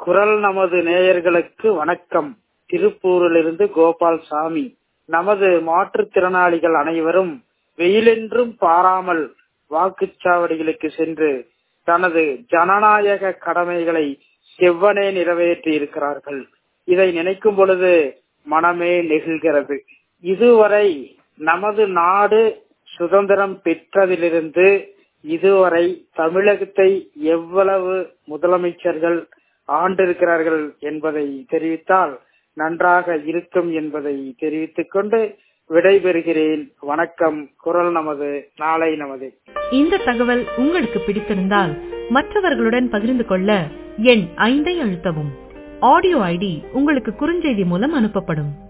குரல் நமது நேயர்களுக்கு வணக்கம் திருப்பூரிலிருந்து கோபால் சாமி நமது மாற்றுத்திறனாளிகள் அனைவரும் வெயிலென்றும் பாராமல் வாக்குச்சாவடிகளுக்கு சென்று தனது ஜனநாயக கடமைகளை செவ்வனே நிறைவேற்றி இருக்கிறார்கள் இதை நினைக்கும் பொழுது மனமே நெகிழ்கிறது இதுவரை நமது நாடு சுதந்திரம் பெற்றதிலிருந்து இதுவரை தமிழகத்தை எவ்வளவு முதலமைச்சர்கள் ஆண்டிருக்கிறார்கள் என்பதை தெரிவித்தால் நன்றாக இருக்கும் என்பதை தெரிவித்துக் கொண்டு விடைபெறுகிறேன் வணக்கம் குரல் நமது நாளை நமது இந்த தகவல் உங்களுக்கு பிடித்திருந்தால் மற்றவர்களுடன் பகிர்ந்து கொள்ள எண் ஐந்தை அழுத்தவும் ஆடியோ ஐடி உங்களுக்கு குறுஞ்செய்தி மூலம் அனுப்பப்படும்